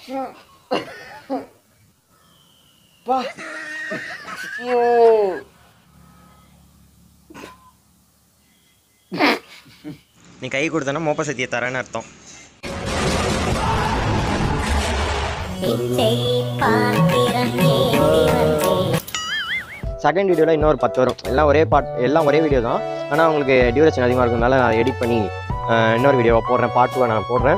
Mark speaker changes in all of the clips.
Speaker 1: பா ஐயோ நீ கை கொடுத்தனா மோப்ப சத்தியை தரேன்னு அர்த்தம் செகண்ட் வீடியோவில் இன்னொரு பத்து வரும் எல்லாம் ஒரே பாட் எல்லாம் ஒரே வீடியோ தான் ஆனால் உங்களுக்கு டியூரேஷன் அதிகமாக இருக்கிறதுனால நான் எடிட் பண்ணி அஹ், இன்னொரு வீடியோவை போடுறேன் பார்ட் டூவை நான் போடுறேன்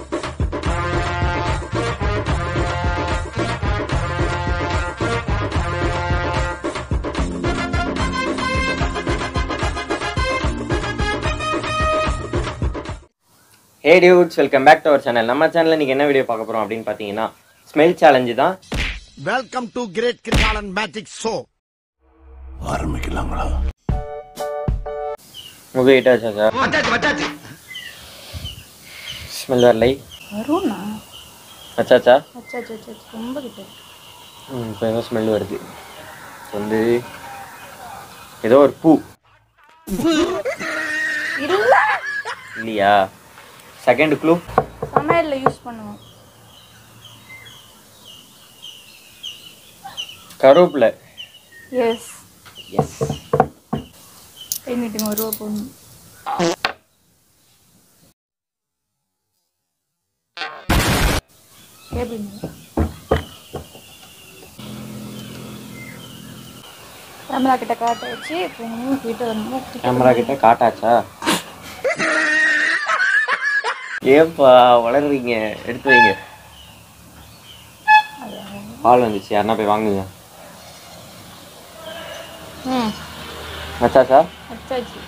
Speaker 1: hey dudes welcome back to our channel நம்ம சேனலில் இன்றைக்கி என்ன வீடியோ பார்க்க போகிறோம் அப்படின்னு பார்த்தீங்கன்னா ஸ்மெல் சேலஞ்சு தான்
Speaker 2: welcome to great Kirikalan magic show
Speaker 1: உங்ககிட்ட வச்சா சார் ஸ்மெல் வரலை
Speaker 3: வரும்ண்ணா
Speaker 1: வச்சாச்சா
Speaker 3: அச்சா அச்சா அச்சா அச்சா, ரொம்ப கிட்ட இருக்கு.
Speaker 1: ம் இப்போ ஏதோ ஸ்மெல் வருது வந்து ஏதோ ஒரு பூ
Speaker 3: இல்ல
Speaker 1: இல்லையா செகண்ட் க்ளூ
Speaker 3: சமையல்ல யூஸ் பண்ணுவோம்
Speaker 1: கருவேப்பிலை
Speaker 3: எஸ்
Speaker 1: எஸ்
Speaker 3: கை நீட்டுங்க ஒரு ரூபா போடணும் டேபிள் மேல. கேமரா கிட்ட காட்ட வச்சு இப்போ மூணு கிட்ட வரணும்
Speaker 1: கேமரா கிட்ட காட்டாச்சா ஏப்பா வளருவீங்க எடுத்து வைங்க பால் வந்துச்சு யாருன்னா போய் வாங்குங்க
Speaker 3: ம்
Speaker 1: வச்சாச்சா
Speaker 3: வச்சாச்சு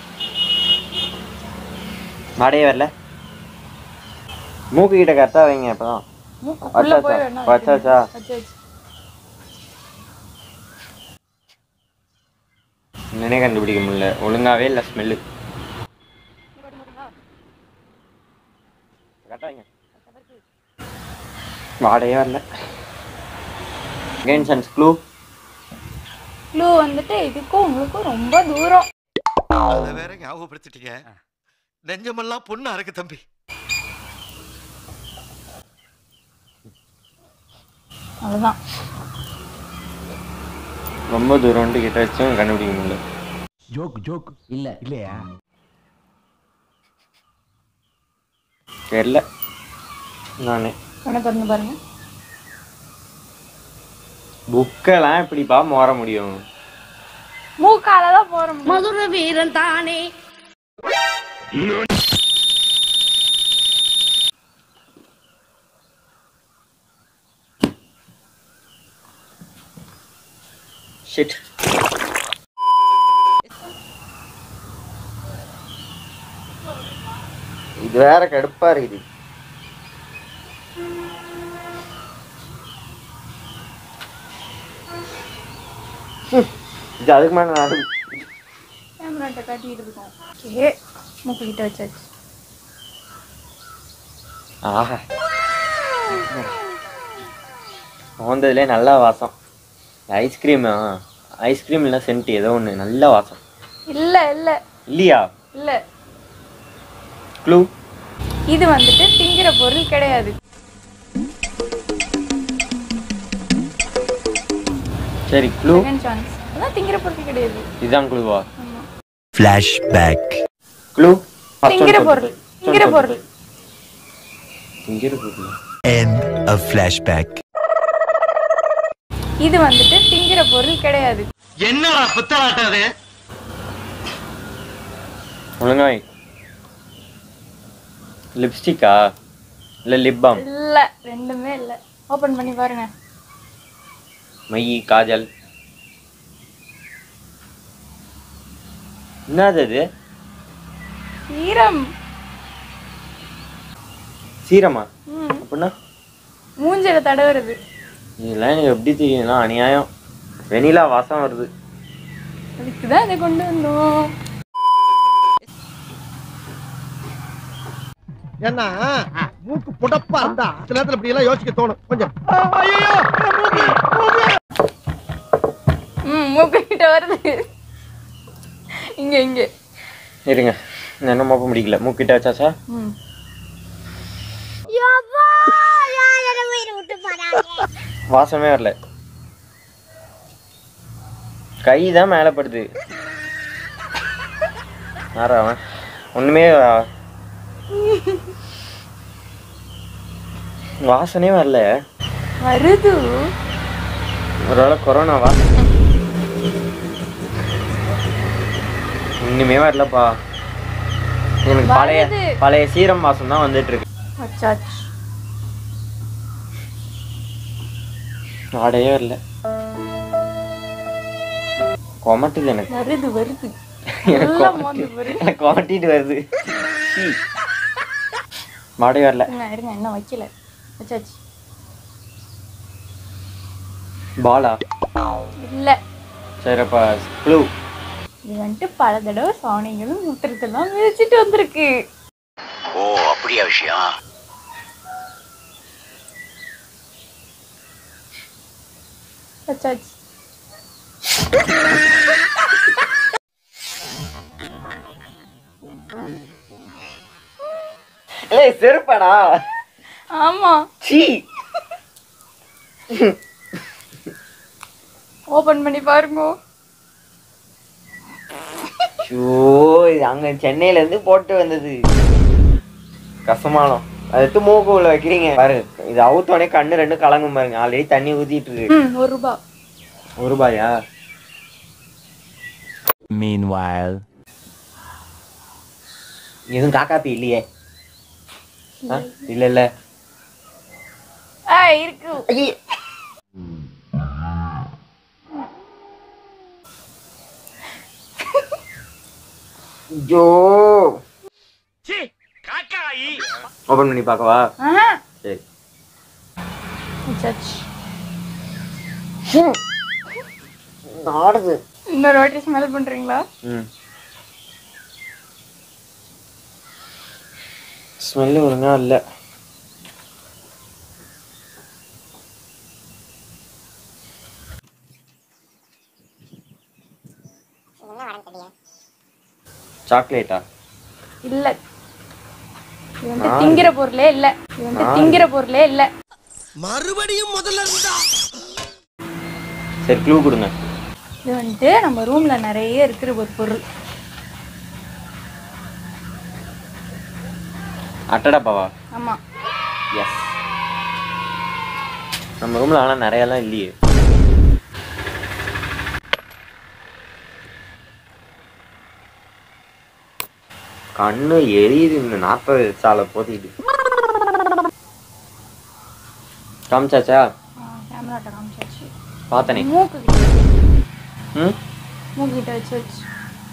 Speaker 1: மாடையே வரல மூக்கு கிட்ட கரெக்டாக வைங்க அப்பதான்
Speaker 3: மூக்குள்ள போய்
Speaker 1: வச்சாச்சா?
Speaker 3: வேணா
Speaker 1: வச்சாச்சா?
Speaker 3: வச்சாச்சு
Speaker 1: என்னன்னே கண்டுபிடிக்க முடியல ஒழுங்காவே இல்லை ஸ்மெல்லு வாடையே வரல அகைன் சன்ஸ் க்ளூ
Speaker 3: க்ளூ வந்துட்டு இதுக்கும் உங்களுக்கும் ரொம்ப தூரம்
Speaker 2: அத வேற ஞாபகப்படுத்திட்டீங்க நெஞ்சமெல்லாம் பொண்ணு அறக்கு தம்பி
Speaker 3: அவ்வளோதான்
Speaker 1: ரொம்ப தூரம்ட்டு கிட்ட வச்சும் கண்டுபிடிக்க முடியல
Speaker 4: ஜோக் ஜோக் இல்ல இல்லையா
Speaker 1: தெரில நானே
Speaker 3: கண்ணை திறந்து பாருங்க
Speaker 1: புக்கெல்லாம் எப்படிப்பா மோற முடியும்
Speaker 3: மூக்கால தான் போற முடியும்
Speaker 5: மதுர வீரன் தானே
Speaker 1: ஷிட் இது வேற கடுப்பா இருக்குது ஹம், இது அதுக்கு மேல நான்
Speaker 3: கேமராட்ட காட்டிட்டு இருக்கோம் ஓகே மூக்கு கிட்ட வச்சாச்சு
Speaker 1: ஆஹா வந்ததுலே நல்லா வாசம் ஐஸ்கிரீம் ஐஸ்கிரீம் இல்லை சென்ட் ஏதோ ஒன்று நல்ல வாசம்
Speaker 3: இல்ல இல்ல
Speaker 1: இல்லையா
Speaker 3: இல்ல
Speaker 1: க்ளூ
Speaker 3: இது வந்துட்டு திங்கிற பொருள் கிடையாது
Speaker 1: சரி க்ளூ
Speaker 3: செகண்ட் சான்ஸ் அதான் திங்கிற பொருள் கிடையாது
Speaker 1: இதுதான் க்ளூவா
Speaker 3: ஆமா.
Speaker 1: க்ளூ
Speaker 3: திங்கிற பொருள் திங்கிற பொருள்
Speaker 1: திங்கிற பொருள்
Speaker 3: இது வந்துட்டு திங்கிற பொருள் கிடையாது
Speaker 2: என்னடா புத்தலாட்டம் அது
Speaker 1: ஒழுங்காய் லிப்ஸ்டிக்கா இல்லை லிப் பாம்
Speaker 3: இல்ல ரெண்டுமே இல்ல ஓபன் பண்ணி பாருங்க
Speaker 1: மை காஜல் என்னது அது
Speaker 3: சீரம்
Speaker 1: சீரமா
Speaker 3: ம்
Speaker 1: அப்படின்னா
Speaker 3: மூஞ்சில தடவுறது
Speaker 1: இதெல்லாம் எனக்கு எப்படி தெரியும்னா அநியாயம் வெனிலா வாசம் வருது
Speaker 3: அதுக்கு தான் இதை கொண்டு வந்தோம்
Speaker 2: ஏன்னா மூக்கு புடப்பா இருந்தா சில நேரத்துல இப்படி எல்லாம் யோசிக்க தோணும் கொஞ்சம் ஐயோ
Speaker 3: ம் மூக்கு கிட்ட வருது இங்க இங்க
Speaker 1: இருங்க நான் என்ன மோப்ப முடிக்கல மூக்கிட்ட வச்சாச்சா
Speaker 3: ம்
Speaker 1: வாசமே வரல கை தான் மேலே படுது யாரா அவன் ஒண்ணுமே வ- வாசனே வரல
Speaker 3: வருது
Speaker 1: ஒருவேளை கொரோனாவா ஒண்ணுமே வரலப்பா எனக்கு பழைய
Speaker 3: வருது.
Speaker 1: பழைய சீரம் வாசம் தான் வந்துட்டு இருக்கு
Speaker 3: வச்சாச்சு
Speaker 1: வாடையே வரல கொமட்டுது எனக்கு
Speaker 3: வருது வருது
Speaker 1: எனக்கு
Speaker 3: நல்லா
Speaker 1: கொமட்டு-
Speaker 3: மோந்து வருது
Speaker 1: எனக்கு கொமட்டிட்டு வருது சீ. வாடையே வரல
Speaker 3: இருங்க இருங்க இன்னும் வைக்கல வச்சாச்சு
Speaker 1: பாலா
Speaker 3: இல்ல
Speaker 1: சரிப்பா க்ளூ
Speaker 3: இது வந்துட்டு பல தடவை சாணிகளும் மூத்திரத்தெல்லாம் மிதிச்சிட்டு வந்திருக்கு
Speaker 4: ஓ அப்படியா விஷயம்
Speaker 3: வச்சாச்சு
Speaker 1: ஏய் செருப்பாடா
Speaker 3: ஆமா
Speaker 1: சீ
Speaker 3: ஓபன் பண்ணி பாருங்க
Speaker 1: ஷோ இது அங்க சென்னையில இருந்து போட்டு வந்தது கசமானம் அது எடுத்து மூக்கு உள்ள வைக்கிறீங்க பாரு இது அவுத்தோடனே கண்ணு ரெண்டும் கலங்கும் பாருங்க ஆல்ரெடி தண்ணி ஊத்திட்டு இருக்கு
Speaker 3: ம் ஒரு ரூபா
Speaker 1: ஒரு ரூபாயா
Speaker 4: Meanwhile.
Speaker 1: எதுவும் காக்காப்பி இல்லையே ஆ? இல்ல இல்ல
Speaker 3: ஆ இருக்கு
Speaker 1: ஐயோ ஓபன் பண்ணி பார்க்கவா
Speaker 3: ஆஹா
Speaker 1: சரி
Speaker 3: வச்சாச்சு
Speaker 1: ஆடுது
Speaker 3: இன்னொரு வாட்டி ஸ்மெல் பண்றீங்களா
Speaker 1: ம் ஸ்மெல்லு ஒழுங்கா இல்ல சாக்லேட்டா
Speaker 3: இல்ல இது வந்து திங்கிற பொருளே இல்ல இது வந்து திங்கிற பொருளே இல்ல
Speaker 2: மறுபடியும் முதல்ல இருந்தா
Speaker 1: சரி க்ளூ கொடுங்க
Speaker 3: இது வந்துட்டு நம்ம ரூம்ல நிறைய இருக்கிற ஒரு பொருள்
Speaker 1: அட்டடாப்பாவா
Speaker 3: ஆமா
Speaker 1: எஸ் நம்ம ரூம்ல ஆனா நிறையலாம் இல்லையே கண்ணு எரியுது இந்த நாற்பது சாலை போத்திட்டு காமிச்சாச்சா
Speaker 3: கேமராட்ட காமிச்சாச்சு
Speaker 1: பார்த்தனே
Speaker 3: மூக்கு கிட்ட
Speaker 1: ம்
Speaker 3: மூக்கு கிட்ட வச்சு வச்சு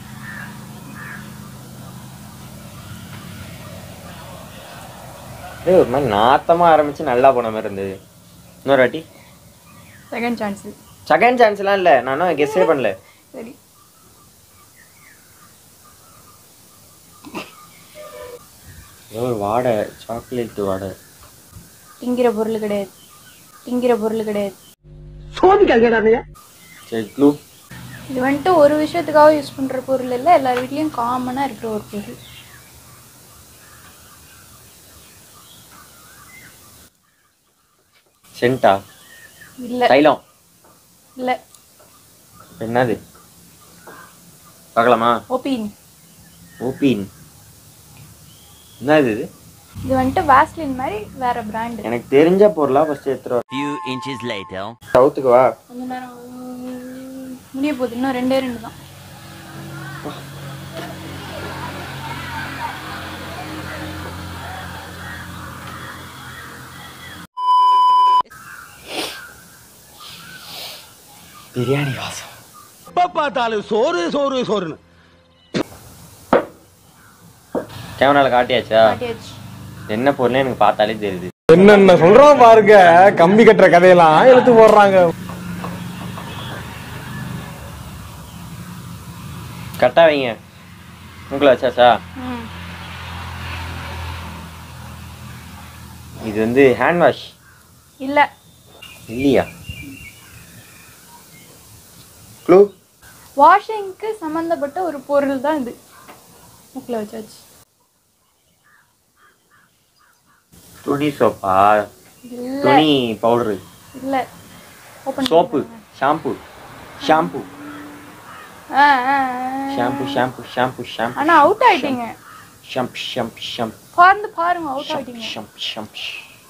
Speaker 1: ஏய், ஒரு மாதிரி நாத்தமா ஆரம்பிச்சு நல்லா போன மாதிரி இருந்தது இன்னொரு வாட்டி
Speaker 3: செகண்ட் சான்ஸ்
Speaker 1: செகண்ட் சான்ஸ்லாம் இல்லை நானும் கெஸ்ஸே பண்ணல
Speaker 3: சரி
Speaker 1: ஏதோ ஒரு வாடை சாக்லேட் வாடை
Speaker 3: திங்கிற பொருள் கிடையாது திங்கிற பொருள் கிடையாது
Speaker 1: சரி க்ளூ
Speaker 3: இது வந்துட்டு ஒரு விஷயத்துக்காக யூஸ் பண்ற பொருள் இல்லை எல்லார் வீட்லயும் காமனா இருக்கிற ஒரு பொருள்
Speaker 1: சென்டா
Speaker 3: இல்ல
Speaker 1: தைலம்
Speaker 3: இல்ல
Speaker 1: என்னது பார்க்கலாமா
Speaker 3: ஒப்பீன்
Speaker 1: ஓபின் என்னது இது
Speaker 3: இது வந்துட்டு வாஸ்லின் மாதிரி வேற பிராண்ட்
Speaker 1: எனக்கு தெரிஞ்ச பொருளா ஃபர்ஸ்ட் எடுத்துரு
Speaker 4: Few inches later.
Speaker 1: சவுத்துக்கு வா
Speaker 3: கொஞ்ச நேரம் முடிய போகுது இன்னும் ரெண்டே ரெண்டு தான்
Speaker 1: பிரியாணி வாசம்
Speaker 2: எப்ப பார்த்தாலும் சோறு சோறு சோறுன்னு
Speaker 1: கேமரால காட்டியாச்சா
Speaker 3: மாட்டியாச்சு
Speaker 1: என்ன பொருள்னு எனக்கு பார்த்தாலே தெரியுது
Speaker 5: என்னென்ன சொல்றோம் பாருங்க கம்பி கட்டுற கதையெல்லாம் எடுத்து போடுறாங்க
Speaker 1: கரெக்டா வைங்க உங்களை வச்சாச்சா
Speaker 3: ம்
Speaker 1: இது வந்து ஹேண்ட் வாஷ்
Speaker 3: இல்ல
Speaker 1: இல்லையா க்ளூ
Speaker 3: வாஷிங்க்கு சம்மந்தப்பட்ட ஒரு பொருள் தான் இது மூக்கில் வச்சாச்சு
Speaker 1: துணி சோப்பா
Speaker 3: இல்ல
Speaker 1: துணி பவுடரு
Speaker 3: இல்ல ஓபன்
Speaker 1: சோப்பு ஷாம்பு ஷாம்பு
Speaker 3: ஆ ஆ, ஆ.
Speaker 1: ஷாம்பு ஷாம்பு ஷாம்பு ஷாம்பு
Speaker 3: ஆனா அவுட் ஆயிட்டீங்க
Speaker 1: ஷாம்பு ஷாம்பு ஷாம்பு
Speaker 3: பாருங்க பாருங்க அவுட் ஆயிட்டீங்க
Speaker 1: ஷாம்பு ஷாம்பு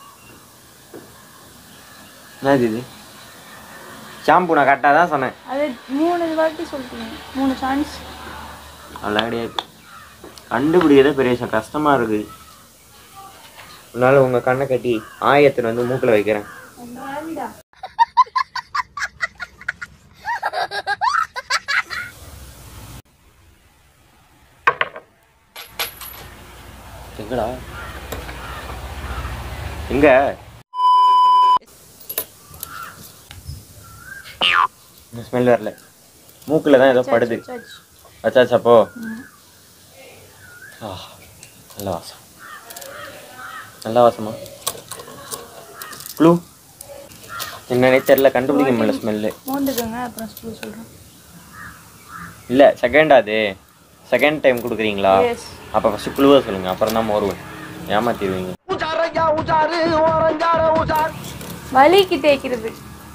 Speaker 1: என்னது இது ஷாம்பு நான் கரெக்டாக தான் சொன்னேன்
Speaker 3: அது மூணு வாட்டி சொல்லிட்டீங்க மூணு சான்ஸ்
Speaker 1: அதெல்லாம் கிடையாது கண்டுபிடிக்கிறதே பெரிய விஷயம் கஷ்டமா இருக்கு அதனால உங்க கண்ணை கட்டி ஆயத்தில் வந்து மூக்கில் வைக்கிறேன் எங்கடா எங்க ஸ்மெல் வரல மூக்கில் தான் ஏதோ படுது வச்சாச்சு அப்போ ஆ நல்ல வாசம் நல்ல வாசமா க்ளூ என்னன்னே தெரில கண்டுபிடிக்க முடியல ஸ்மெல்லு
Speaker 3: மோந்துக்குங்க அப்புறம் ஸ்கூல் சொல்றேன்
Speaker 1: இல்லை செகண்ட் அது செகண்ட் டைம் கொடுக்குறீங்களா
Speaker 3: எஸ்
Speaker 1: அப்போ ஃபஸ்ட்டு க்ளூவை சொல்லுங்கள் அப்புறம் தான் மோருவேன் ஏமாத்திடுவீங்க
Speaker 2: உஜாரையா உஜாரு ஓரஞ்சார உஜார்
Speaker 3: வலிக்கு தேய்க்கிறது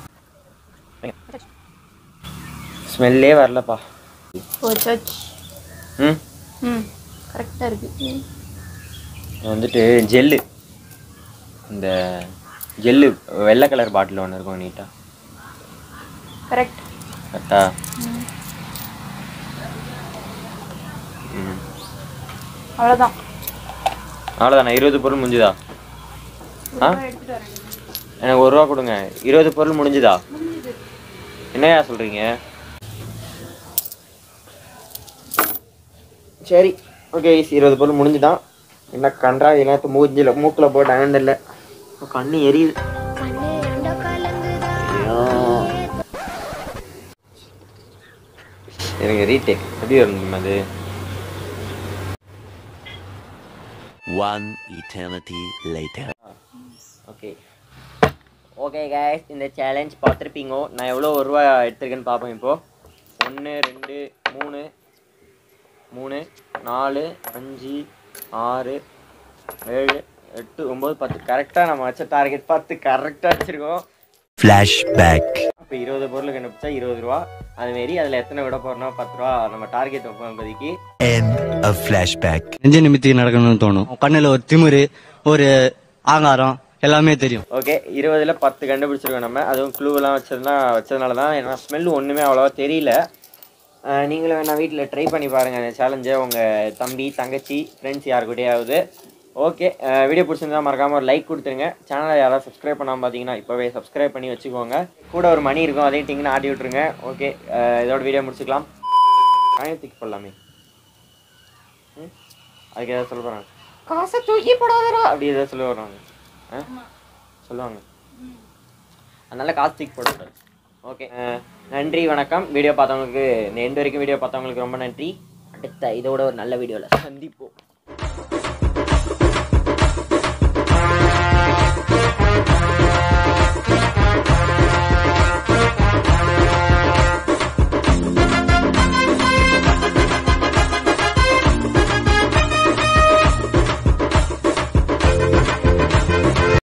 Speaker 1: ஸ்மெல்லே வரலப்பா
Speaker 3: போச்சாச்சு
Speaker 1: ம்
Speaker 3: ம் கரெக்டாக இருக்கு ம்.
Speaker 1: இது வந்துட்டு ஜெல்லு இந்த ஜெல்லு வெள்ளை கலர் பாட்டில் ஒன்று இருக்கும் நீட்டாக
Speaker 3: கரெக்ட்
Speaker 1: கரெக்டா ம்
Speaker 3: அவ்வளோதான்
Speaker 1: அவ்வளோதாண்ணா இருபது பொருள் முடிஞ்சுதா ஆ
Speaker 3: எடுத்துட்டு வரேன்
Speaker 1: எனக்கு ஒரு ரூபா கொடுங்க இருபது பொருள் முடிஞ்சுதா என்னையா சொல்கிறீங்க சரி ஓகே இருபது பொருள் முடிஞ்சுதான் என்ன கன்றா எல்லாத்து மூஞ்சில மூக்கில் போட்டு அகண்டில்ல கண்ணு எரியுது ஐயோ. எனக்கு ரீடேக் எப்படி வரணும் அது
Speaker 4: One eternity later.
Speaker 1: Okay okay guys இந்த சேலஞ்ச் பார்த்துருப்பீங்க நான் எவ்வளோ ஒரு ரூபா எடுத்திருக்கேன்னு பார்ப்போம் இப்போ ஒன்று ரெண்டு மூணு மூணு நாலு அஞ்சு ஆறு ஏழு எட்டு ஒம்பது பத்து கரெக்டாக நம்ம வச்ச டார்கெட் பத்து கரெக்டாக வச்சுருக்கோம்
Speaker 4: Flashback.
Speaker 1: அப்போ இருபது பொருள் கண்டுபிடிச்சா இருபது ரூபா அதுமாரி அதில் எத்தனை விட போகிறோம்னா பத்து ரூபா நம்ம டார்கெட் வைப்போம் இப்போதைக்கு
Speaker 4: End of flashback.
Speaker 6: நெஞ்ச நிமித்தி நடக்கணும்னு தோணும் கண்ணுல ஒரு திமிரு ஒரு ஆங்காரம் எல்லாமே தெரியும்
Speaker 1: ஓகே இருபதுல பத்து கண்டுபிடிச்சிருக்கோம் நம்ம அதுவும் க்ளூவெல்லாம் வச்சதுலாம் வச்சதுனால தான் ஏன்னா ஸ்மெல் ஒன்றுமே அவ்வளோவா தெரியல அஹ் நீங்களும் வேணா வீட்டில் ட்ரை பண்ணி பாருங்கள் இந்த சேலஞ்சை உங்கள் தம்பி தங்கச்சி ஃப்ரெண்ட்ஸ் யாருக்கிட்டையாவது ஓகே வீடியோ பிடிச்சிருந்தா மறக்காமல் ஒரு லைக் கொடுத்துருங்க சேனலை யாராவது சப்ஸ்கிரைப் பண்ணாமல் பார்த்தீங்கன்னா இப்போவே சப்ஸ்கிரைப் பண்ணி வச்சுக்கோங்க கூட ஒரு மணி இருக்கும் அதையும் டிங்குன்னு ஆட்டி விட்ருங்க ஓகே இதோட வீடியோ முடிச்சுக்கலாம் காயத்துக்கு போடலாமே ம் அதுக்கு ஏதாவது சொல்ல போகிறாங்க காசை தூக்கி போடாதடா அப்படி ஏதாவது சொல்ல வர்றாங்க ஆ சொல்லுவாங்க அதனால காசு தூக்கி போடக்கூடாது ஓகே நன்றி வணக்கம் வீடியோ பார்த்தவங்களுக்கு இந்த எண்டு வரைக்கும் வீடியோ பார்த்தவங்களுக்கு ரொம்ப நன்றி அடுத்த இதோட ஒரு நல்ல வீடியோவில் சந்திப்போம்